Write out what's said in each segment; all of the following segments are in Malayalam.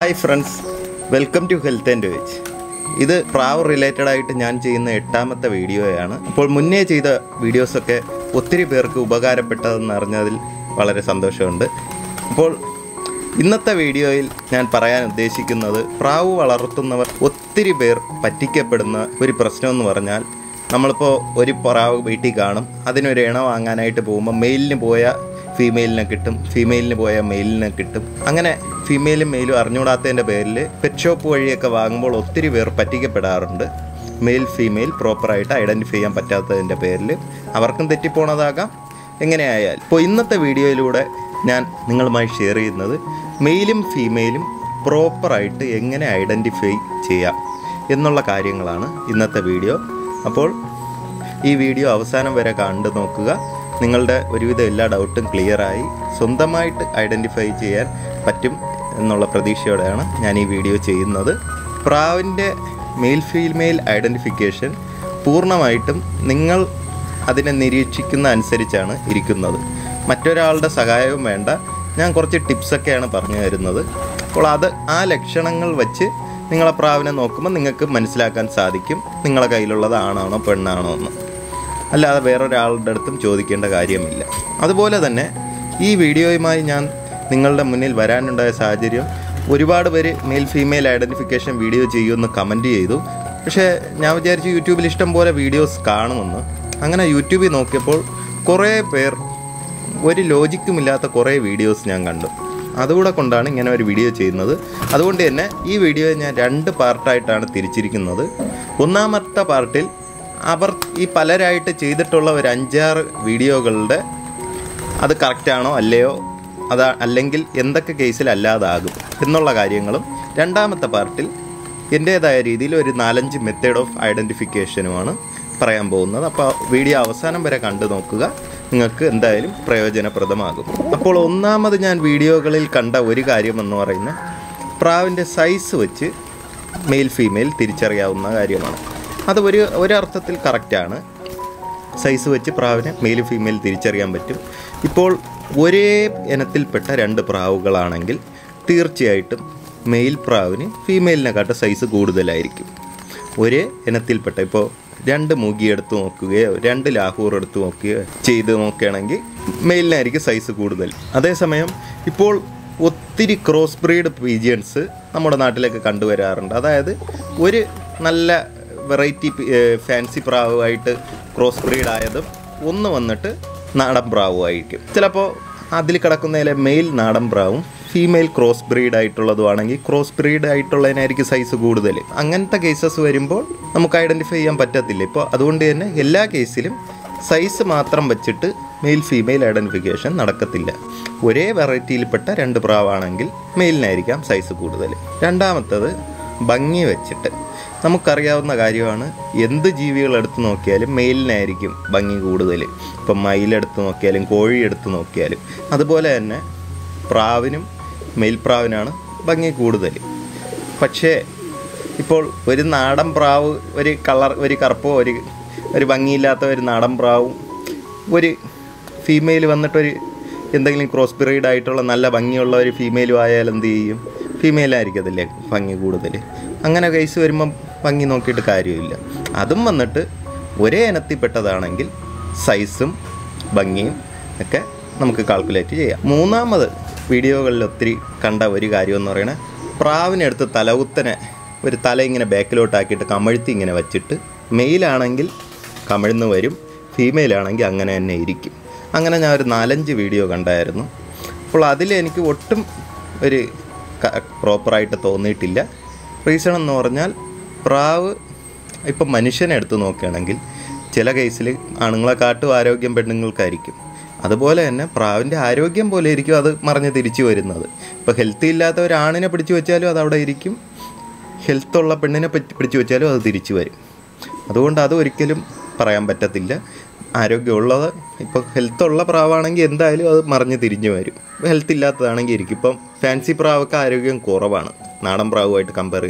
Hi friends welcome to health and veg ഇത് പ്രാവ് റിലേറ്റഡ് ആയിട്ട് ഞാൻ ചെയ്യുന്ന എട്ടാമത്തെ വീഡിയോയാണ് അപ്പോൾ മുന്നേ ചെയ്ത വീഡിയോസൊക്കെ ഒത്തിരി പേർക്ക് ഉപകാരപ്പെട്ടതെന്ന് അറിഞ്ഞതിൽ വളരെ സന്തോഷമുണ്ട് അപ്പോൾ ഇന്നത്തെ വീഡിയോയിൽ ഞാൻ പറയാൻ ഉദ്ദേശിക്കുന്നത് പ്രാവ് വളർത്തുന്നവർ ഒത്തിരി പേർ പറ്റിക്കപ്പെടുന്ന ഒരു പ്രശ്നമെന്ന് പറഞ്ഞാൽ നമ്മളിപ്പോൾ ഒരു പ്രാവ് വീട്ടിൽ കാണും അതിനൊരു ഇണ വാങ്ങാനായിട്ട് പോകുമ്പോൾ മെയിലിന് പോയ ഫീമെയിലിനെ കിട്ടും ഫീമെയിലിന് പോയ മെയിലിനെ കിട്ടും അങ്ങനെ ഫീമെയിലും മെയിലും അറിഞ്ഞുകൂടാത്തതിൻ്റെ പേരിൽ പെറ്റ് ഷോപ്പ് വഴിയൊക്കെ വാങ്ങുമ്പോൾ ഒത്തിരി പേർ പറ്റിക്കപ്പെടാറുണ്ട് മെയിൽ ഫീമെയിൽ പ്രോപ്പറായിട്ട് ഐഡൻറ്റിഫൈ ചെയ്യാൻ പറ്റാത്തതിൻ്റെ പേരിൽ അവർക്കും തെറ്റിപ്പോണതാകാം എങ്ങനെയായാൽ ഇപ്പോൾ ഇന്നത്തെ വീഡിയോയിലൂടെ ഞാൻ നിങ്ങളുമായി ഷെയർ ചെയ്യുന്നത് മെയിലും ഫീമെയിലും പ്രോപ്പറായിട്ട് എങ്ങനെ ഐഡൻറ്റിഫൈ ചെയ്യാം എന്നുള്ള കാര്യങ്ങളാണ് ഇന്നത്തെ വീഡിയോ അപ്പോൾ ഈ വീഡിയോ അവസാനം വരെ കണ്ടു നോക്കുക നിങ്ങളുടെ ഒരുവിധം എല്ലാ ഡൗട്ടും ക്ലിയറായി സ്വന്തമായിട്ട് ഐഡൻറ്റിഫൈ ചെയ്യാൻ പറ്റും എന്നുള്ള പ്രതീക്ഷയോടെയാണ് ഞാൻ ഈ വീഡിയോ ചെയ്യുന്നത് പ്രാവിൻ്റെ മെയിൽ ഫീമെയിൽ ഐഡൻറ്റിഫിക്കേഷൻ പൂർണ്ണമായിട്ടും നിങ്ങൾ അതിനെ നിരീക്ഷിക്കുന്ന അനുസരിച്ചാണ് ഇരിക്കുന്നത് മറ്റൊരാളുടെ സഹായവും വേണ്ട ഞാൻ കുറച്ച് ടിപ്സൊക്കെയാണ് പറഞ്ഞു തരുന്നത് അപ്പോൾ അത് ആ ലക്ഷണങ്ങൾ വച്ച് നിങ്ങളെ പ്രാവിനെ നോക്കുമ്പോൾ നിങ്ങൾക്ക് മനസ്സിലാക്കാൻ സാധിക്കും നിങ്ങളെ കയ്യിലുള്ളത് ആണാണോ പെണ്ണാണോ എന്ന് അല്ലാതെ വേറൊരാളുടെ അടുത്തും ചോദിക്കേണ്ട കാര്യമില്ല അതുപോലെ തന്നെ ഈ വീഡിയോയുമായി ഞാൻ നിങ്ങളുടെ മുന്നിൽ വരാനുണ്ടായ സാഹചര്യം ഒരുപാട് പേര് മെയിൽ ഫീമെയിൽ ഐഡൻറ്റിഫിക്കേഷൻ വീഡിയോ ചെയ്യുമെന്ന് കമൻറ്റ് ചെയ്തു പക്ഷേ ഞാൻ വിചാരിച്ചു യൂട്യൂബിൽ ഇഷ്ടം പോലെ വീഡിയോസ് കാണുമെന്ന് അങ്ങനെ യൂട്യൂബിൽ നോക്കിയപ്പോൾ കുറേ പേർ ഒരു ലോജിക്കുമില്ലാത്ത കുറേ വീഡിയോസ് ഞാൻ കണ്ടു അതുകൂടെ കൊണ്ടാണ് ഇങ്ങനെ ഒരു വീഡിയോ ചെയ്യുന്നത് അതുകൊണ്ട് തന്നെ ഈ വീഡിയോ ഞാൻ രണ്ട് പാർട്ടായിട്ടാണ് തിരിച്ചിരിക്കുന്നത് ഒന്നാമത്തെ പാർട്ടിൽ അവർ ഈ പലരായിട്ട് ചെയ്തിട്ടുള്ള ഒരു അഞ്ചാറ് വീഡിയോകളുടെ അത് കറക്റ്റാണോ അല്ലയോ അതാ അല്ലെങ്കിൽ എന്തൊക്കെ കേസിൽ അല്ലാതാകും എന്നുള്ള കാര്യങ്ങളും രണ്ടാമത്തെ പാർട്ടിൽ എൻ്റേതായ രീതിയിൽ ഒരു നാലഞ്ച് മെത്തേഡ് ഓഫ് ഐഡൻറ്റിഫിക്കേഷനുമാണ് പറയാൻ പോകുന്നത് അപ്പോൾ വീഡിയോ അവസാനം വരെ കണ്ടു നോക്കുക നിങ്ങൾക്ക് എന്തായാലും പ്രയോജനപ്രദമാകും അപ്പോൾ ഒന്നാമത് ഞാൻ വീഡിയോകളിൽ കണ്ട ഒരു കാര്യം എന്ന് പറയുന്നത് പ്രാവിൻ്റെ സൈസ് വെച്ച് മെയിൽ ഫീമെയിൽ തിരിച്ചറിയാവുന്ന കാര്യമാണ് അത് ഒരു ഒരർത്ഥത്തിൽ കറക്റ്റാണ് സൈസ് വെച്ച് പ്രാവിനെ മെയിൽ ഫീമെയിൽ തിരിച്ചറിയാൻ പറ്റും ഇപ്പോൾ ഒരേ ഇനത്തിൽപ്പെട്ട രണ്ട് പ്രാവുകളാണെങ്കിൽ തീർച്ചയായിട്ടും മെയിൽ പ്രാവിന് ഫീമെയിലിനെക്കാട്ട് സൈസ് കൂടുതലായിരിക്കും ഒരേ ഇനത്തിൽപ്പെട്ട ഇപ്പോൾ രണ്ട് മുഗി എടുത്ത് നോക്കുകയോ രണ്ട് ലാഹൂർ എടുത്ത് നോക്കുകയോ ചെയ്ത് നോക്കുകയാണെങ്കിൽ മെയിലിനായിരിക്കും സൈസ് കൂടുതൽ അതേസമയം ഇപ്പോൾ ഒത്തിരി ക്രോസ് ബ്രീഡ് പീജിയൻസ് നമ്മുടെ നാട്ടിലൊക്കെ കണ്ടുവരാറുണ്ട് അതായത് ഒരു നല്ല വെറൈറ്റി ഫാൻസി പ്രാവുമായിട്ട് ക്രോസ് ബ്രീഡ് ആയതും ഒന്ന് വന്നിട്ട് നാടൻ പ്രാവുമായിരിക്കും ചിലപ്പോൾ അതിൽ കിടക്കുന്നതിലെ മെയിൽ നാടൻ പ്രാവും ഫീമെയിൽ ക്രോസ് ബ്രീഡ് ആയിട്ടുള്ളതുമാണെങ്കിൽ ക്രോസ് ബ്രീഡ് ആയിട്ടുള്ളതിനായിരിക്കും സൈസ് കൂടുതൽ അങ്ങനത്തെ കേസസ് വരുമ്പോൾ നമുക്ക് ഐഡൻറ്റിഫൈ ചെയ്യാൻ പറ്റത്തില്ല ഇപ്പോൾ അതുകൊണ്ട് തന്നെ എല്ലാ കേസിലും സൈസ് മാത്രം വെച്ചിട്ട് മെയിൽ ഫീമെയിൽ ഐഡൻറ്റിഫിക്കേഷൻ നടക്കത്തില്ല ഒരേ വെറൈറ്റിയിൽപ്പെട്ട രണ്ട് പ്രാവാണെങ്കിൽ മെയിലിനായിരിക്കാം സൈസ് കൂടുതൽ രണ്ടാമത്തത് ഭംഗി വെച്ചിട്ട് നമുക്കറിയാവുന്ന കാര്യമാണ് എന്ത് ജീവികൾ എടുത്ത് നോക്കിയാലും മെയിലിനായിരിക്കും ഭംഗി കൂടുതൽ ഇപ്പം മയിലെടുത്ത് നോക്കിയാലും കോഴി എടുത്ത് നോക്കിയാലും അതുപോലെ തന്നെ പ്രാവിനും മെയിൽപ്രാവിനാണ് ഭംഗി കൂടുതൽ പക്ഷേ ഇപ്പോൾ ഒരു നാടൻ പ്രാവ് ഒരു കളർ ഒരു കറുപ്പോ ഒരു ഒരു ഭംഗിയില്ലാത്ത ഒരു നാടൻ പ്രാവും ഒരു ഫീമെയിൽ വന്നിട്ടൊരു എന്തെങ്കിലും ക്രോസ് ബ്രീഡ് ആയിട്ടുള്ള നല്ല ഭംഗിയുള്ള ഒരു ഫീമെയിലും ആയാൽ എന്ത് ചെയ്യും ഫീമെയിലായിരിക്കത്തില്ലേ ഭംഗി കൂടുതൽ അങ്ങനെ കേസ് വരുമ്പം ഭംഗി നോക്കിയിട്ട് കാര്യമില്ല അതും വന്നിട്ട് ഒരേ ഇനത്തിൽപ്പെട്ടതാണെങ്കിൽ സൈസും ഭംഗിയും ഒക്കെ നമുക്ക് കാൽക്കുലേറ്റ് ചെയ്യാം മൂന്നാമത് വീഡിയോകളിൽ ഒത്തിരി കണ്ട ഒരു കാര്യം എന്ന് പറയുന്നത് പ്രാവിനെടുത്ത് തലകുത്തനെ ഒരു തല ഇങ്ങനെ ബാക്കിലോട്ടാക്കിയിട്ട് കമഴ്ത്തി ഇങ്ങനെ വെച്ചിട്ട് മെയിലാണെങ്കിൽ കമിഴ്ന്ന് വരും ഫീമെയിലാണെങ്കിൽ അങ്ങനെ തന്നെ ഇരിക്കും അങ്ങനെ ഞാൻ ഒരു നാലഞ്ച് വീഡിയോ കണ്ടായിരുന്നു അപ്പോൾ അതിൽ എനിക്ക് ഒട്ടും ഒരു പ്രോപ്പറായിട്ട് തോന്നിയിട്ടില്ല റീസൺ എന്ന് പറഞ്ഞാൽ പ്രാവ് ഇപ്പം മനുഷ്യനെ എടുത്ത് നോക്കുകയാണെങ്കിൽ ചില കേസിൽ ആണുങ്ങളെക്കാട്ടും ആരോഗ്യം പെണ്ണുങ്ങൾക്കായിരിക്കും അതുപോലെ തന്നെ പ്രാവിൻ്റെ ആരോഗ്യം പോലെ ഇരിക്കും അത് മറിഞ്ഞ് തിരിച്ചു വരുന്നത് ഇപ്പോൾ ഹെൽത്തി ഇല്ലാത്ത ഒരു ആണിനെ പിടിച്ചു വെച്ചാലും അത് അവിടെ ഇരിക്കും ഹെൽത്തുള്ള പെണ്ണിനെ പറ്റി പിടിച്ചു വെച്ചാലും അത് തിരിച്ചു വരും അതുകൊണ്ട് അത് ഒരിക്കലും പറയാൻ പറ്റത്തില്ല ആരോഗ്യമുള്ളത് ഇപ്പോൾ ഹെൽത്തുള്ള പ്രാവാണെങ്കിൽ എന്തായാലും അത് മറിഞ്ഞ് തിരിഞ്ഞു വരും ഹെൽത്ത് ഇല്ലാത്തതാണെങ്കിൽ ഇരിക്കും ഇപ്പം ഫാൻസി പ്രാവൊക്കെ ആരോഗ്യം കുറവാണ് നാടൻ പ്രാവുമായിട്ട് കമ്പയർ ചെയ്യുമ്പോൾ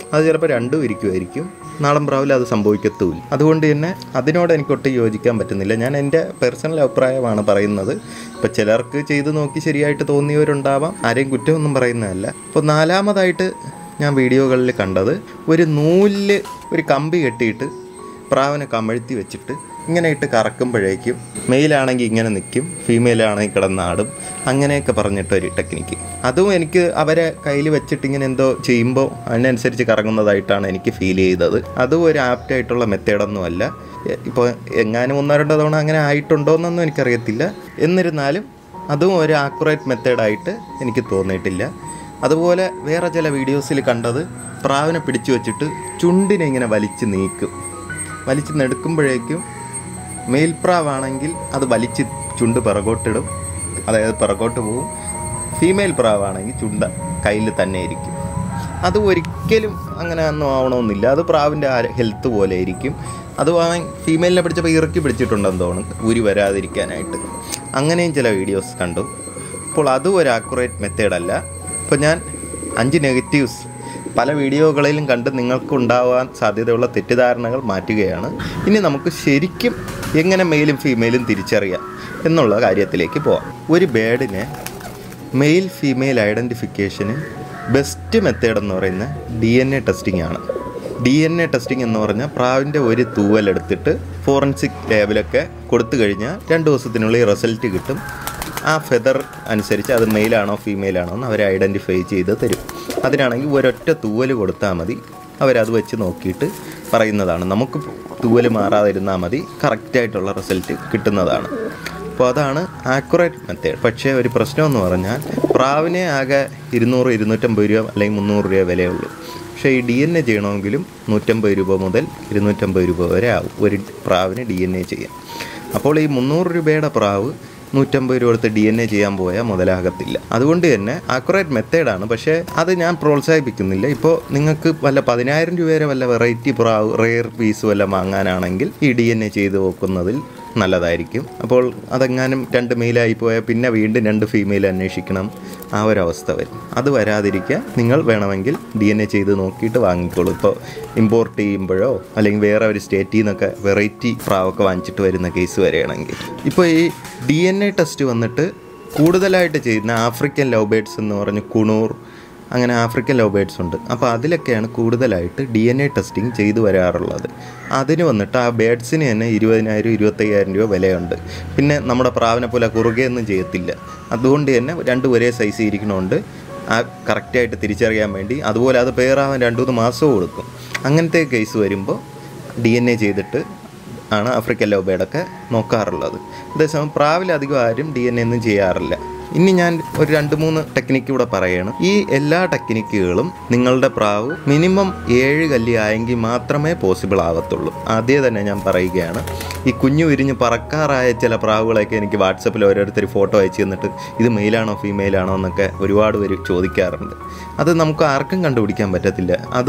അത് ചിലപ്പോൾ രണ്ടും ഇരിക്കുമായിരിക്കും നാടൻ പ്രാവിൽ അത് സംഭവിക്കത്തുമില്ല അതുകൊണ്ട് തന്നെ അതിനോട് എനിക്ക് ഒട്ടും യോജിക്കാൻ പറ്റുന്നില്ല ഞാൻ എൻ്റെ പേഴ്സണൽ അഭിപ്രായമാണ് പറയുന്നത് ഇപ്പോൾ ചിലർക്ക് ചെയ്ത് നോക്കി ശരിയായിട്ട് തോന്നിയവരുണ്ടാവാം ആരെയും കുറ്റമൊന്നും പറയുന്നതല്ല ഇപ്പോൾ നാലാമതായിട്ട് ഞാൻ വീഡിയോകളിൽ കണ്ടത് ഒരു നൂലിൽ ഒരു കമ്പി കെട്ടിയിട്ട് പ്രാവിനെ കമഴ്ത്തി വെച്ചിട്ട് ഇങ്ങനെ ഇട്ട് കറക്കുമ്പോഴേക്കും മെയിലാണെങ്കിൽ ഇങ്ങനെ നിൽക്കും ഫീമെയിലാണെങ്കിൽ കിടന്നാടും അങ്ങനെയൊക്കെ പറഞ്ഞിട്ടൊരു ടെക്നിക്ക് അതും എനിക്ക് അവരെ കയ്യിൽ വെച്ചിട്ട് ഇങ്ങനെ എന്തോ ചെയ്യുമ്പോൾ അതിനനുസരിച്ച് കറങ്ങുന്നതായിട്ടാണ് എനിക്ക് ഫീൽ ചെയ്തത് അതും ഒരു ആപ്റ്റായിട്ടുള്ള മെത്തേഡൊന്നുമല്ല ഇപ്പോൾ എങ്ങാനും ഒന്നോ രണ്ടോ തവണ അങ്ങനെ ആയിട്ടുണ്ടോ എന്നൊന്നും എനിക്കറിയത്തില്ല എന്നിരുന്നാലും അതും ഒരു ആക്യുറേറ്റ് മെത്തേഡായിട്ട് എനിക്ക് തോന്നിയിട്ടില്ല അതുപോലെ വേറെ ചില വീഡിയോസിൽ കണ്ടത് പ്രാവിനെ പിടിച്ചു വെച്ചിട്ട് ചുണ്ടിനെ ഇങ്ങനെ വലിച്ച് നീക്കും വലിച്ച് നെടുക്കുമ്പോഴേക്കും മെയിൽപ്രാവാണെങ്കിൽ അത് വലിച്ച് ചുണ്ട് പിറകോട്ടിടും അതായത് പിറകോട്ട് പോവും ഫീമെയിൽ പ്രാവാണെങ്കിൽ ചുണ്ട കയ്യിൽ തന്നെ ഇരിക്കും അത് ഒരിക്കലും അങ്ങനെ ഒന്നും ആവണമെന്നില്ല അത് പ്രാവിൻ്റെ ഹെൽത്ത് പോലെ ഇരിക്കും അത് അവൻ ഫീമെയിലിനെ പിടിച്ചപ്പോൾ ഇറക്കി പിടിച്ചിട്ടുണ്ടെന്ന് തോന്നുന്നു ഊരി വരാതിരിക്കാനായിട്ട് അങ്ങനെയും ചില വീഡിയോസ് കണ്ടു അപ്പോൾ അതും ഒരു ആക്യുറേറ്റ് മെത്തേഡല്ല ഇപ്പോൾ ഞാൻ അഞ്ച് നെഗറ്റീവ്സ് പല വീഡിയോകളിലും കണ്ട് നിങ്ങൾക്ക് ഉണ്ടാവാൻ സാധ്യതയുള്ള തെറ്റിദ്ധാരണകൾ മാറ്റുകയാണ് ഇനി നമുക്ക് ശരിക്കും എങ്ങനെ മെയിലും ഫീമെയിലും തിരിച്ചറിയാം എന്നുള്ള കാര്യത്തിലേക്ക് പോവാം ഒരു ബേഡിനെ മെയിൽ ഫീമെയിൽ ഐഡൻറ്റിഫിക്കേഷന് ബെസ്റ്റ് മെത്തേഡ് എന്ന് പറയുന്ന ഡി എൻ എ ടെസ്റ്റിംഗ് ആണ് ഡി എൻ എ ടെസ്റ്റിംഗ് എന്ന് പറഞ്ഞാൽ പ്രാവിൻ്റെ ഒരു തൂവലെടുത്തിട്ട് ഫോറൻസിക് ലാബിലൊക്കെ കൊടുത്തു കഴിഞ്ഞാൽ രണ്ട് ദിവസത്തിനുള്ളിൽ റിസൾട്ട് കിട്ടും ആ ഫെദർ അനുസരിച്ച് അത് മെയിലാണോ ഫീമെയിലാണോ എന്ന് അവരെ ഐഡൻറ്റിഫൈ ചെയ്ത് തരും അതിനാണെങ്കിൽ ഒരൊറ്റ തൂവൽ കൊടുത്താൽ മതി അവരത് വെച്ച് നോക്കിയിട്ട് പറയുന്നതാണ് നമുക്ക് തൂവൽ മാറാതിരുന്നാൽ മതി കറക്റ്റായിട്ടുള്ള റിസൾട്ട് കിട്ടുന്നതാണ് അപ്പോൾ അതാണ് ആക്യുറേറ്റ് മെത്തേഡ് പക്ഷേ ഒരു പ്രശ്നം എന്ന് പറഞ്ഞാൽ പ്രാവിനെ ആകെ ഇരുന്നൂറ് ഇരുന്നൂറ്റമ്പത് രൂപ അല്ലെങ്കിൽ മുന്നൂറ് രൂപ വിലയുള്ളൂ പക്ഷേ ഈ ഡി എൻ എ ചെയ്യണമെങ്കിലും നൂറ്റമ്പത് രൂപ മുതൽ ഇരുന്നൂറ്റമ്പത് രൂപ വരെ ആവും ഒരു പ്രാവിന് ഡി എൻ എ ചെയ്യാൻ അപ്പോൾ ഈ മുന്നൂറ് രൂപയുടെ പ്രാവ് നൂറ്റമ്പത് രൂപ കൊടുത്ത് ഡി എൻ എ ചെയ്യാൻ പോയാൽ മുതലാകത്തില്ല അതുകൊണ്ട് തന്നെ ആക്യുറേറ്റ് മെത്തേഡാണ് പക്ഷേ അത് ഞാൻ പ്രോത്സാഹിപ്പിക്കുന്നില്ല ഇപ്പോൾ നിങ്ങൾക്ക് വല്ല പതിനായിരം രൂപ വരെ വല്ല വെറൈറ്റി പ്രാവ് റെയർ പീസ് വല്ല വാങ്ങാനാണെങ്കിൽ ഈ ഡി എൻ എ ചെയ്ത് നോക്കുന്നതിൽ നല്ലതായിരിക്കും അപ്പോൾ അതെങ്ങാനും രണ്ട് മെയിലായി പോയാൽ പിന്നെ വീണ്ടും രണ്ട് ഫീമെയിൽ അന്വേഷിക്കണം ആ ഒരു അവസ്ഥ വരും അത് വരാതിരിക്കാൻ നിങ്ങൾ വേണമെങ്കിൽ ഡി എൻ എ ചെയ്ത് നോക്കിയിട്ട് വാങ്ങിക്കോളൂ ഇപ്പോൾ ഇമ്പോർട്ട് ചെയ്യുമ്പോഴോ അല്ലെങ്കിൽ വേറെ ഒരു സ്റ്റേറ്റിൽ നിന്നൊക്കെ വെറൈറ്റി പ്രാവൊക്കെ വാങ്ങിച്ചിട്ട് വരുന്ന കേസ് വരികയാണെങ്കിൽ ഇപ്പോൾ ഈ ഡി എൻ എ ടെസ്റ്റ് വന്നിട്ട് കൂടുതലായിട്ട് ചെയ്യുന്ന ആഫ്രിക്കൻ ലവ് ബേഡ്സ് എന്ന് പറഞ്ഞ് കുണൂർ അങ്ങനെ ആഫ്രിക്കൻ ലവ് ബേഡ്സ് ഉണ്ട് അപ്പോൾ അതിലൊക്കെയാണ് കൂടുതലായിട്ട് ഡി എൻ എ ടെസ്റ്റിംഗ് ചെയ്തു വരാറുള്ളത് അതിന് വന്നിട്ട് ആ ബേഡ്സിന് തന്നെ ഇരുപതിനായിരം ഇരുപത്തയ്യായിരം രൂപ വിലയുണ്ട് പിന്നെ നമ്മുടെ പ്രാവിനെ പോലെ കുറുകയൊന്നും ചെയ്യത്തില്ല അതുകൊണ്ട് തന്നെ രണ്ടും ഒരേ സൈസ് ഇരിക്കണോണ്ട് ആ കറക്റ്റായിട്ട് തിരിച്ചറിയാൻ വേണ്ടി അതുപോലെ അത് പേറാവാൻ രണ്ടു മൂന്ന് മാസവും കൊടുക്കും അങ്ങനത്തെ കേസ് വരുമ്പോൾ ഡി എൻ എ ചെയ്തിട്ട് ആണ് ആഫ്രിക്കൻ ലവ് ബേഡൊക്കെ നോക്കാറുള്ളത് അതേസമയം പ്രാവിൽ അധികം ആരും ഡി എൻ എ ഒന്നും ചെയ്യാറില്ല ഇനി ഞാൻ ഒരു രണ്ട് മൂന്ന് ടെക്നിക്ക് കൂടെ പറയണം ഈ എല്ലാ ടെക്നിക്കുകളും നിങ്ങളുടെ പ്രാവ് മിനിമം ഏഴ് കല്ലി ആയെങ്കിൽ മാത്രമേ പോസിബിൾ ആവത്തുള്ളൂ ആദ്യമേ തന്നെ ഞാൻ പറയുകയാണ് ഈ കുഞ്ഞു വിരിഞ്ഞ് പറക്കാറായ ചില പ്രാവുകളൊക്കെ എനിക്ക് വാട്സപ്പിൽ ഓരോരുത്തർ ഫോട്ടോ അയച്ചു തന്നിട്ട് ഇത് മെയിലാണോ ഫീമെയിലാണോ എന്നൊക്കെ ഒരുപാട് പേര് ചോദിക്കാറുണ്ട് അത് നമുക്ക് ആർക്കും കണ്ടുപിടിക്കാൻ പറ്റത്തില്ല അത്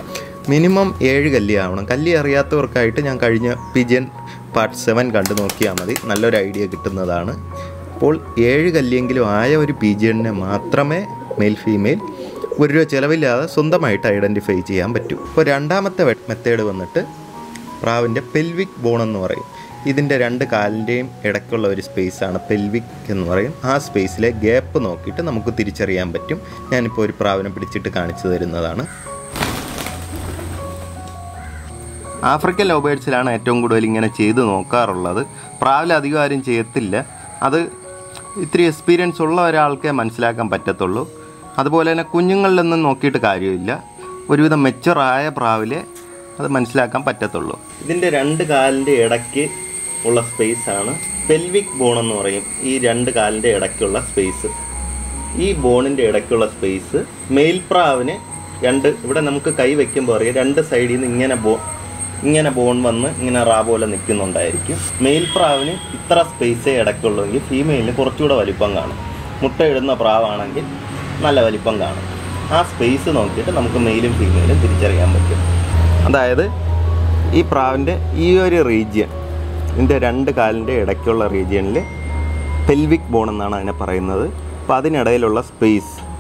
മിനിമം ഏഴ് കല്ലി ആവണം കല്ലി അറിയാത്തവർക്കായിട്ട് ഞാൻ കഴിഞ്ഞ പിജിയൻ പാർട്ട് സെവൻ കണ്ടു നോക്കിയാൽ മതി നല്ലൊരു ഐഡിയ കിട്ടുന്നതാണ് അപ്പോൾ ഏഴ് കല്ലിയെങ്കിലും ആയ ഒരു പിജിയനെ മാത്രമേ മെയിൽ ഫീമെയിൽ ഒരു രൂപ ചിലവില്ലാതെ സ്വന്തമായിട്ട് ഐഡൻറ്റിഫൈ ചെയ്യാൻ പറ്റൂ ഇപ്പോൾ രണ്ടാമത്തെ മെത്തേഡ് വന്നിട്ട് പ്രാവിൻ്റെ പെൽവിക് ബോൺ എന്ന് പറയും ഇതിൻ്റെ രണ്ട് കാലിൻ്റെയും ഇടയ്ക്കുള്ള ഒരു സ്പേസാണ് പെൽവിക് എന്ന് പറയും ആ സ്പേസിലെ ഗ്യാപ്പ് നോക്കിയിട്ട് നമുക്ക് തിരിച്ചറിയാൻ പറ്റും ഞാനിപ്പോൾ ഒരു പ്രാവിനെ പിടിച്ചിട്ട് കാണിച്ചു തരുന്നതാണ് ആഫ്രിക്കൻ ലോബേഡ്സിലാണ് ഏറ്റവും കൂടുതൽ ഇങ്ങനെ ചെയ്ത് നോക്കാറുള്ളത് പ്രാവിൽ അധികം ആരും ചെയ്യത്തില്ല അത് ഇത്തിരി എക്സ്പീരിയൻസ് ഉള്ള ഒരാൾക്കേ മനസ്സിലാക്കാൻ പറ്റത്തുള്ളൂ അതുപോലെ തന്നെ കുഞ്ഞുങ്ങളിലൊന്നും നോക്കിയിട്ട് കാര്യമില്ല ഒരുവിധം മെച്ചുറായ പ്രാവിലെ അത് മനസ്സിലാക്കാൻ പറ്റത്തുള്ളൂ ഇതിൻ്റെ രണ്ട് കാലിൻ്റെ ഇടയ്ക്ക് ഉള്ള സ്പേസാണ് പെൽവിക് ബോൺ എന്ന് പറയും ഈ രണ്ട് കാലിൻ്റെ ഇടയ്ക്കുള്ള സ്പേസ് ഈ ബോണിൻ്റെ ഇടയ്ക്കുള്ള സ്പേസ് മെയിൽ പ്രാവിന് രണ്ട് ഇവിടെ നമുക്ക് കൈ വെക്കുമ്പോൾ അറിയാം രണ്ട് സൈഡിൽ നിന്ന് ഇങ്ങനെ ബോ ഇങ്ങനെ ബോൺ വന്ന് ഇങ്ങനെ റാ പോലെ നിൽക്കുന്നുണ്ടായിരിക്കും മെയിൽ പ്രാവിന് ഇത്ര സ്പേസേ ഇടയ്ക്കുള്ളൂവെങ്കിൽ ഫീമെയിലിന് കുറച്ചുകൂടെ വലിപ്പം കാണും മുട്ടയിടുന്ന പ്രാവാണെങ്കിൽ നല്ല വലിപ്പം കാണും ആ സ്പേസ് നോക്കിയിട്ട് നമുക്ക് മെയിലും ഫീമെയിലും തിരിച്ചറിയാൻ പറ്റും അതായത് ഈ പ്രാവിൻ്റെ ഈ ഒരു റീജിയൻ ഇതിൻ്റെ രണ്ട് കാലിൻ്റെ ഇടയ്ക്കുള്ള റീജിയനിൽ പെൽവിക് ബോൺ എന്നാണ് അതിനെ പറയുന്നത് അപ്പോൾ അതിനിടയിലുള്ള സ്പേസ്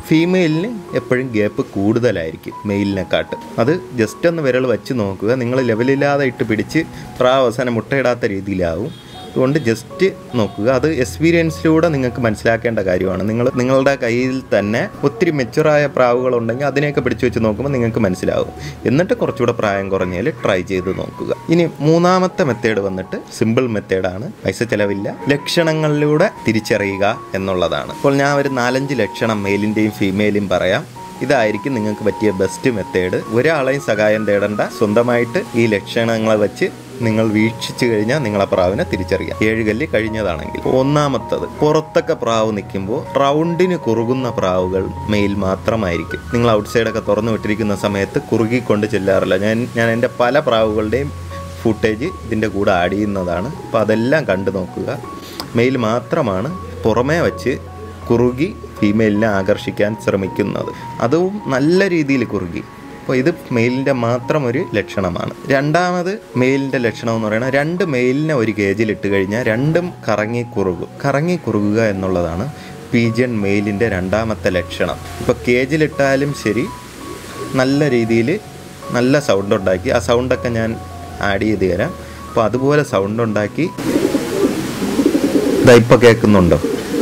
ഫീമെയിലിന് എപ്പോഴും ഗ്യാപ്പ് കൂടുതലായിരിക്കും മെയിലിനെക്കാട്ട് അത് ജസ്റ്റ് ഒന്ന് വിരൽ വെച്ച് നോക്കുക നിങ്ങൾ ലെവലില്ലാതെ ഇട്ട് പിടിച്ച് പ്രാവ് അവസാനം മുട്ടയിടാത്ത രീതിയിലാവും അതുകൊണ്ട് ജസ്റ്റ് നോക്കുക അത് എക്സ്പീരിയൻസിലൂടെ നിങ്ങൾക്ക് മനസ്സിലാക്കേണ്ട കാര്യമാണ് നിങ്ങൾ നിങ്ങളുടെ കയ്യിൽ തന്നെ ഒത്തിരി മെച്ചുറായ പ്രാവുകളുണ്ടെങ്കിൽ അതിനെയൊക്കെ പിടിച്ചു വെച്ച് നോക്കുമ്പോൾ നിങ്ങൾക്ക് മനസ്സിലാവും എന്നിട്ട് കുറച്ചുകൂടെ പ്രായം കുറഞ്ഞാൽ ട്രൈ ചെയ്ത് നോക്കുക ഇനി മൂന്നാമത്തെ മെത്തേഡ് വന്നിട്ട് സിമ്പിൾ മെത്തേഡാണ് പൈസ ചിലവില്ല ലക്ഷണങ്ങളിലൂടെ തിരിച്ചറിയുക എന്നുള്ളതാണ് അപ്പോൾ ഞാൻ ഒരു നാലഞ്ച് ലക്ഷണം മെയിലിൻ്റെയും ഫീമെയിലും പറയാം ഇതായിരിക്കും നിങ്ങൾക്ക് പറ്റിയ ബെസ്റ്റ് മെത്തേഡ് ഒരാളെയും സഹായം തേടേണ്ട സ്വന്തമായിട്ട് ഈ ലക്ഷണങ്ങളെ വെച്ച് നിങ്ങൾ വീക്ഷിച്ചു കഴിഞ്ഞാൽ നിങ്ങളെ പ്രാവിനെ തിരിച്ചറിയാം ഏഴ് കല്ല് കഴിഞ്ഞതാണെങ്കിൽ ഒന്നാമത്തത് പുറത്തൊക്കെ പ്രാവ് നിൽക്കുമ്പോൾ റൗണ്ടിന് കുറുകുന്ന പ്രാവുകൾ മെയിൽ മാത്രമായിരിക്കും നിങ്ങൾ ഔട്ട് സൈഡൊക്കെ തുറന്നു വിട്ടിരിക്കുന്ന സമയത്ത് കുറുകിക്കൊണ്ട് ചെല്ലാറില്ല ഞാൻ ഞാൻ എൻ്റെ പല പ്രാവുകളുടെയും ഫുട്ടേജ് ഇതിൻ്റെ കൂടെ ആഡ് ചെയ്യുന്നതാണ് അപ്പോൾ അതെല്ലാം കണ്ടു നോക്കുക മെയിൽ മാത്രമാണ് പുറമേ വച്ച് കുറുകി ഫീമെയിലിനെ ആകർഷിക്കാൻ ശ്രമിക്കുന്നത് അതും നല്ല രീതിയിൽ കുറുകി അപ്പോൾ ഇത് മെയിലിൻ്റെ മാത്രം ഒരു ലക്ഷണമാണ് രണ്ടാമത് മെയിലിൻ്റെ ലക്ഷണം എന്ന് പറയുന്നത് രണ്ട് മെയിലിനെ ഒരു ഗേജിൽ ഇട്ട് കഴിഞ്ഞാൽ രണ്ടും കറങ്ങി കുറുകും കറങ്ങി കുറുകുക എന്നുള്ളതാണ് പീജിയൻ മെയിലിൻ്റെ രണ്ടാമത്തെ ലക്ഷണം ഇപ്പോൾ കേജിലിട്ടാലും ശരി നല്ല രീതിയിൽ നല്ല സൗണ്ട് ഉണ്ടാക്കി ആ സൗണ്ടൊക്കെ ഞാൻ ആഡ് ചെയ്ത് തരാം അപ്പോൾ അതുപോലെ സൗണ്ട് ഉണ്ടാക്കി ഇതാ ഇപ്പോൾ കേൾക്കുന്നുണ്ടോ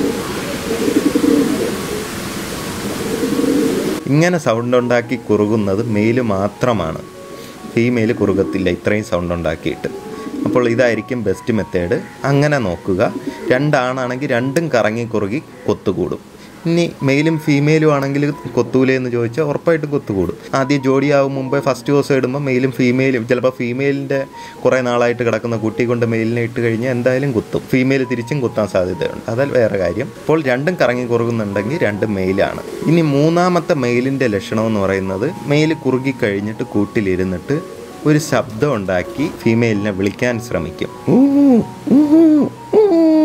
ഇങ്ങനെ സൗണ്ട് ഉണ്ടാക്കി കുറുകുന്നത് മെയിൽ മാത്രമാണ് ഫീമെയിൽ കുറുകത്തില്ല ഇത്രയും സൗണ്ട് ഉണ്ടാക്കിയിട്ട് അപ്പോൾ ഇതായിരിക്കും ബെസ്റ്റ് മെത്തേഡ് അങ്ങനെ നോക്കുക രണ്ടാണാണെങ്കിൽ രണ്ടും കറങ്ങി കുറുകി കൊത്തുകൂടും ഇനി മെയിലും ഫീമെയിലും ആണെങ്കിൽ കൊത്തൂലേ എന്ന് ചോദിച്ചാൽ ഉറപ്പായിട്ടും കൊത്തുകൂടും ആദ്യം ജോഡിയാവും മുമ്പേ ഫസ്റ്റ് ദിവസം ഇടുമ്പോൾ മെയിലും ഫീമെയിലും ചിലപ്പോൾ ഫീമെയിലിൻ്റെ കുറേ നാളായിട്ട് കിടക്കുന്ന കുട്ടി കൊണ്ട് മെയിലിനെ ഇട്ട് കഴിഞ്ഞാൽ എന്തായാലും കുത്തും ഫീമെയിൽ തിരിച്ചും കുത്താൻ സാധ്യതയുണ്ട് അതൽ വേറെ കാര്യം അപ്പോൾ രണ്ടും കറങ്ങി കുറുകുന്നുണ്ടെങ്കിൽ രണ്ടും മെയിലാണ് ഇനി മൂന്നാമത്തെ മെയിലിൻ്റെ ലക്ഷണം എന്ന് പറയുന്നത് മെയിൽ കുറുകി കഴിഞ്ഞിട്ട് കൂട്ടിലിരുന്നിട്ട് ഒരു ശബ്ദം ഉണ്ടാക്കി ഫീമെയിലിനെ വിളിക്കാൻ ശ്രമിക്കും ഊ, ഊ, ഊ.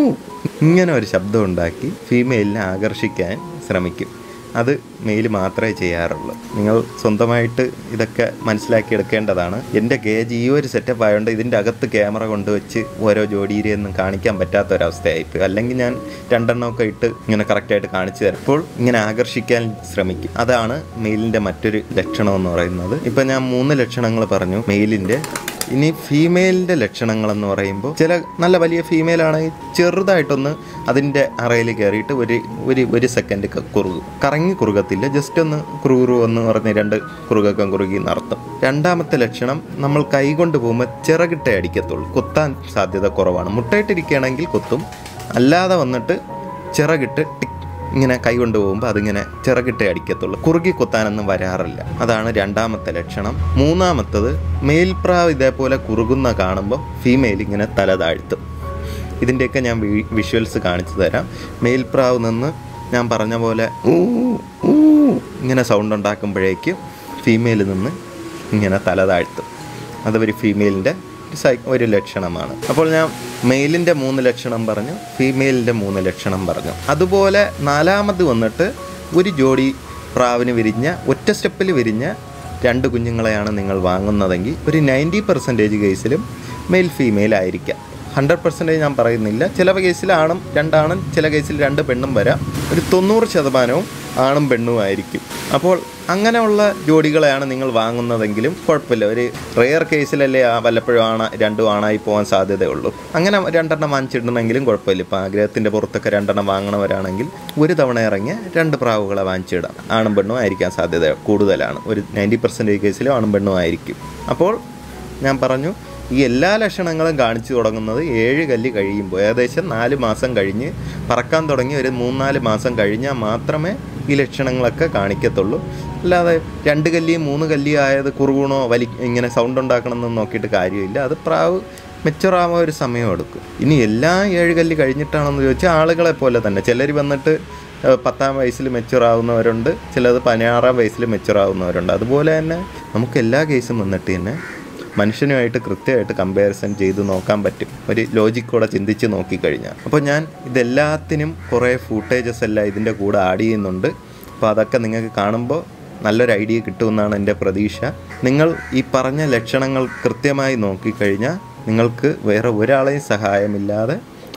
ഇങ്ങനെ ഒരു ശബ്ദം ഉണ്ടാക്കി ഫീമെയിലിനെ ആകർഷിക്കാൻ ശ്രമിക്കും അത് മെയിൽ മാത്രമേ ചെയ്യാറുള്ളൂ നിങ്ങൾ സ്വന്തമായിട്ട് ഇതൊക്കെ മനസ്സിലാക്കി എടുക്കേണ്ടതാണ് എൻ്റെ ഗേജ് ഈ ഒരു സെറ്റപ്പ് ആയതുകൊണ്ട് ഇതിൻ്റെ അകത്ത് ക്യാമറ കൊണ്ടുവച്ച് ഓരോ ജോഡിയിരെയൊന്നും കാണിക്കാൻ പറ്റാത്ത ഒരവസ്ഥയായിപ്പോയി അല്ലെങ്കിൽ ഞാൻ രണ്ടെണ്ണമൊക്കെ ഇട്ട് ഇങ്ങനെ കറക്റ്റായിട്ട് കാണിച്ചു തരാം അപ്പോൾ ഇങ്ങനെ ആകർഷിക്കാൻ ശ്രമിക്കും അതാണ് മെയിലിൻ്റെ മറ്റൊരു ലക്ഷണം എന്ന് പറയുന്നത് ഇപ്പം ഞാൻ മൂന്ന് ലക്ഷണങ്ങൾ പറഞ്ഞു മെയിലിൻ്റെ ഇനി ഫീമെയിലിൻ്റെ ലക്ഷണങ്ങൾ എന്ന് പറയുമ്പോൾ ചില നല്ല വലിയ ഫീമെയിൽ ആണെങ്കിൽ ചെറുതായിട്ടൊന്ന് അതിൻ്റെ അറയിൽ കയറിയിട്ട് ഒരു ഒരു ഒരു സെക്കൻഡ് കുറുകും കറങ്ങി കുറുകത്തില്ല ജസ്റ്റ് ഒന്ന് കുറുകുറു എന്ന് പറഞ്ഞ് രണ്ട് കുറുകൊക്കെ കുറുകി നടത്തും രണ്ടാമത്തെ ലക്ഷണം നമ്മൾ കൈ കൊണ്ട് പോകുമ്പോൾ ചിറകിട്ടേ അടിക്കത്തുള്ളൂ കുത്താൻ സാധ്യത കുറവാണ് മുട്ടയിട്ടിരിക്കുകയാണെങ്കിൽ കുത്തും അല്ലാതെ വന്നിട്ട് ചിറകിട്ട് ടിക് ഇങ്ങനെ കൈ കൊണ്ട് പോകുമ്പോൾ അതിങ്ങനെ ചിറകിട്ടേ അടിക്കത്തുള്ളൂ കുറുകി കുത്താനൊന്നും വരാറില്ല അതാണ് രണ്ടാമത്തെ ലക്ഷണം മൂന്നാമത്തത് മേൽപ്രാവ് ഇതേപോലെ കുറുകുന്ന കാണുമ്പോൾ ഫീമെയിൽ ഇങ്ങനെ തല താഴ്ത്തും ഇതിൻ്റെയൊക്കെ ഞാൻ വി- വിഷ്വൽസ് കാണിച്ചു തരാം മേൽപ്രാവ് നിന്ന് ഞാൻ പറഞ്ഞ പോലെ ഊ ഊ ഇങ്ങനെ സൗണ്ട് ഉണ്ടാക്കുമ്പോഴേക്കും ഫീമെയിൽ നിന്ന് ഇങ്ങനെ തല താഴ്ത്തും അത് ഒരു ഫീമെയിലിൻ്റെ സൈ ഒരു ലക്ഷണമാണ് അപ്പോൾ ഞാൻ മെയിലിൻ്റെ മൂന്ന് ലക്ഷണം പറഞ്ഞു ഫീമെയിലിൻ്റെ മൂന്ന് ലക്ഷണം പറഞ്ഞു അതുപോലെ നാലാമത് വന്നിട്ട് ഒരു ജോഡി പ്രാവിന് വിരിഞ്ഞ ഒറ്റ സ്റ്റെപ്പിൽ വിരിഞ്ഞ രണ്ട് കുഞ്ഞുങ്ങളെയാണ് നിങ്ങൾ വാങ്ങുന്നതെങ്കിൽ ഒരു നയൻറ്റി പെർസെൻറ്റേജ് കേസിലും മെയിൽ ഫീമെയിൽ ആയിരിക്കാം ഹൺഡ്രഡ് പെർസെൻറ്റേജ് ഞാൻ പറയുന്നില്ല ചില കേസിൽ ആണും രണ്ടാണും ചില കേസിൽ രണ്ട് പെണ്ണും വരാം ഒരു തൊണ്ണൂറ് ശതമാനവും ആണും പെണ്ണും ആയിരിക്കും അപ്പോൾ അങ്ങനെയുള്ള ജോഡികളെയാണ് നിങ്ങൾ വാങ്ങുന്നതെങ്കിലും കുഴപ്പമില്ല ഒരു റെയർ കേസിലല്ലേ ആ വല്ലപ്പോഴും ആണ് രണ്ടും ആണായി പോകാൻ സാധ്യതയുള്ളൂ അങ്ങനെ രണ്ടെണ്ണം വാങ്ങിച്ചിടണമെങ്കിലും കുഴപ്പമില്ല ഇപ്പോൾ ആഗ്രഹത്തിൻ്റെ പുറത്തൊക്കെ രണ്ടെണ്ണം വാങ്ങണവരാണെങ്കിൽ ഒരു തവണ ഇറങ്ങിയ രണ്ട് പ്രാവുകളെ വാങ്ങിച്ചിടാം ആണും പെണ്ണും ആയിരിക്കാൻ സാധ്യത കൂടുതലാണ് ഒരു നയൻറ്റി പെർസെൻറ്റേജ് കേസിലും ആണും പെണ്ണും ആയിരിക്കും അപ്പോൾ ഞാൻ പറഞ്ഞു ഈ എല്ലാ ലക്ഷണങ്ങളും കാണിച്ചു തുടങ്ങുന്നത് ഏഴ് കല്ല് കഴിയുമ്പോൾ ഏകദേശം നാല് മാസം കഴിഞ്ഞ് പറക്കാൻ തുടങ്ങി ഒരു മൂന്നാല് മാസം കഴിഞ്ഞാൽ മാത്രമേ ഈ ലക്ഷണങ്ങളൊക്കെ കാണിക്കത്തുള്ളൂ അല്ലാതെ രണ്ട് കല്ലിയും മൂന്ന് കല്ലിയും ആയത് കുറുകുണോ വലി ഇങ്ങനെ സൗണ്ട് ഉണ്ടാക്കണമെന്ന് നോക്കിയിട്ട് കാര്യമില്ല അത് പ്രാവ് മെച്ചുറാവാൻ ഒരു സമയം എടുക്കും ഇനി എല്ലാ ഏഴ് കല്ല് കഴിഞ്ഞിട്ടാണെന്ന് ചോദിച്ചാൽ ആളുകളെ പോലെ തന്നെ ചിലർ വന്നിട്ട് ഏഹ്, പത്താം വയസ്സിൽ മെച്ചുറാവുന്നവരുണ്ട് ചിലത് പതിനാറാം വയസ്സിൽ മെച്ചുറാവുന്നവരുണ്ട് അതുപോലെ തന്നെ നമുക്ക് എല്ലാ കേസും വന്നിട്ട് തന്നെ മനുഷ്യനുമായിട്ട് കൃത്യമായിട്ട് കമ്പാരിസൺ ചെയ്ത് നോക്കാൻ പറ്റും ഒരു ലോജിക്കോടെ ചിന്തിച്ച് നോക്കിക്കഴിഞ്ഞാൽ അപ്പോൾ ഞാൻ ഇതെല്ലാത്തിനും കുറേ ഫൂട്ടേജസ് എല്ലാം ഇതിൻ്റെ കൂടെ ആഡ് ചെയ്യുന്നുണ്ട് അപ്പോൾ അതൊക്കെ നിങ്ങൾക്ക് കാണുമ്പോൾ നല്ലൊരു ഐഡിയ കിട്ടുമെന്നാണ് എൻ്റെ പ്രതീക്ഷ നിങ്ങൾ ഈ പറഞ്ഞ ലക്ഷണങ്ങൾ കൃത്യമായി നോക്കിക്കഴിഞ്ഞാൽ നിങ്ങൾക്ക് വേറെ ഒരാളെയും സഹായമില്ലാതെ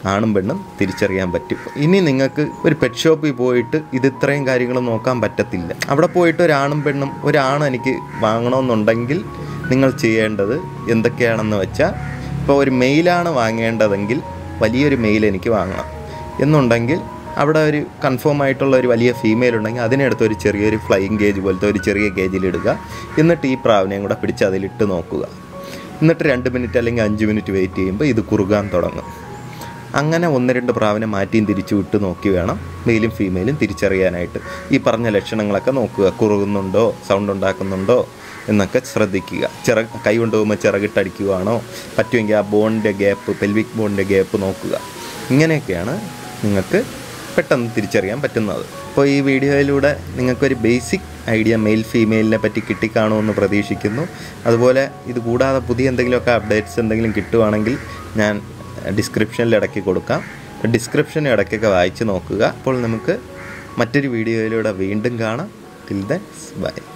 ആണും പെണ്ണും തിരിച്ചറിയാൻ പറ്റും ഇനി നിങ്ങൾക്ക് ഒരു പെറ്റ് ഷോപ്പിൽ പോയിട്ട് ഇത് ഇത്രയും കാര്യങ്ങൾ നോക്കാൻ പറ്റത്തില്ല അവിടെ പോയിട്ട് ഒരാണും പെണ്ണും ഒരാണ് എനിക്ക് വാങ്ങണമെന്നുണ്ടെങ്കിൽ നിങ്ങൾ ചെയ്യേണ്ടത് എന്തൊക്കെയാണെന്ന് വെച്ചാൽ ഇപ്പോൾ ഒരു മെയിലാണ് വാങ്ങേണ്ടതെങ്കിൽ വലിയൊരു മെയിൽ എനിക്ക് വാങ്ങണം എന്നുണ്ടെങ്കിൽ അവിടെ ഒരു കൺഫേം ആയിട്ടുള്ള ഒരു വലിയ ഫീമെയിൽ ഉണ്ടെങ്കിൽ അതിനടുത്ത് ഒരു ചെറിയൊരു ഫ്ലൈയിങ് ഗേജ് പോലത്തെ ഒരു ചെറിയ ഗേജിലിടുക എന്നിട്ട് ഈ പ്രാവിനെയും കൂടെ പിടിച്ച് അതിലിട്ട് നോക്കുക എന്നിട്ട് രണ്ട് മിനിറ്റ് അല്ലെങ്കിൽ അഞ്ച് മിനിറ്റ് വെയിറ്റ് ചെയ്യുമ്പോൾ ഇത് കുറുകാൻ തുടങ്ങും അങ്ങനെ ഒന്ന് രണ്ട് പ്രാവിനെ മാറ്റിയും തിരിച്ചു വിട്ട് നോക്കി വേണം മെയിലും ഫീമെയിലും തിരിച്ചറിയാനായിട്ട് ഈ പറഞ്ഞ ലക്ഷണങ്ങളൊക്കെ നോക്കുക കുറുകുന്നുണ്ടോ സൗണ്ട് ഉണ്ടാക്കുന്നുണ്ടോ എന്നൊക്കെ ശ്രദ്ധിക്കുക ചിറ കൈ കൊണ്ടുപോകുമ്പോൾ ചിറകിട്ടടിക്കുകയാണോ പറ്റുമെങ്കിൽ ആ ബോണിൻ്റെ ഗ്യാപ്പ് പെൽവിക് ബോണിൻ്റെ ഗ്യാപ്പ് നോക്കുക ഇങ്ങനെയൊക്കെയാണ് നിങ്ങൾക്ക് പെട്ടെന്ന് തിരിച്ചറിയാൻ പറ്റുന്നത് അപ്പോൾ ഈ വീഡിയോയിലൂടെ നിങ്ങൾക്കൊരു ബേസിക് ഐഡിയ മെയിൽ ഫീമെയിലിനെ പറ്റി കിട്ടിക്കാണുമെന്ന് പ്രതീക്ഷിക്കുന്നു അതുപോലെ ഇത് കൂടാതെ പുതിയ എന്തെങ്കിലുമൊക്കെ അപ്ഡേറ്റ്സ് എന്തെങ്കിലും കിട്ടുവാണെങ്കിൽ ഞാൻ ഡിസ്ക്രിപ്ഷനിൽ ഇടയ്ക്ക് കൊടുക്കാം ഡിസ്ക്രിപ്ഷൻ ഇടയ്ക്കൊക്കെ വായിച്ച് നോക്കുക അപ്പോൾ നമുക്ക് മറ്റൊരു വീഡിയോയിലൂടെ വീണ്ടും കാണാം ടിൽ ദൻ ബൈ